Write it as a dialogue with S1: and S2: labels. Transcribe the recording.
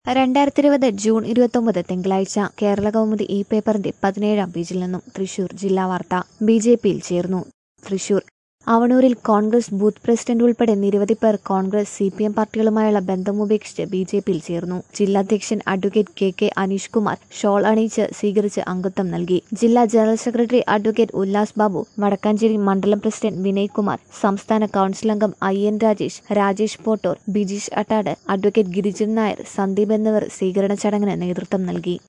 S1: രണ്ടായിരത്തി ഇരുപത് ജൂൺ ഇരുപത്തൊമ്പത് തിങ്കളാഴ്ച കേരള കൗമുദി ഈ പേപ്പറിന്റെ പതിനേഴാം പേജിൽ നിന്നും തൃശൂർ ജില്ലാ വാർത്ത ബി ജെ പിയിൽ ചേർന്നു തൃശൂർ അവണൂരിൽ കോൺഗ്രസ് ബൂത്ത് പ്രസിഡന്റ് ഉൾപ്പെടെ നിരവധി പേർ കോൺഗ്രസ് സി പി എം പാർട്ടികളുമായുള്ള ബന്ധമുപേക്ഷിച്ച് ബി ജെ പിയിൽ ചേർന്നു ജില്ലാധ്യക്ഷൻ advocate K K Aneesh Kumar shawl അണിയിച്ച് സ്വീകരിച്ച് അംഗത്വം നൽകി ജില്ലാ general secretary advocate Ullas Babu Vadakkanchery മണ്ഡലം പ്രസിഡന്റ് വിനയ് കുമാർ സംസ്ഥാന കൌൺസിൽ അംഗം I N Rajesh Rajesh Pottoor Bijeesh Attad advocate Girijan Nair Sandeep എന്നിവർ സ്വീകരണ ചടങ്ങിന് നേതൃത്വം നൽകി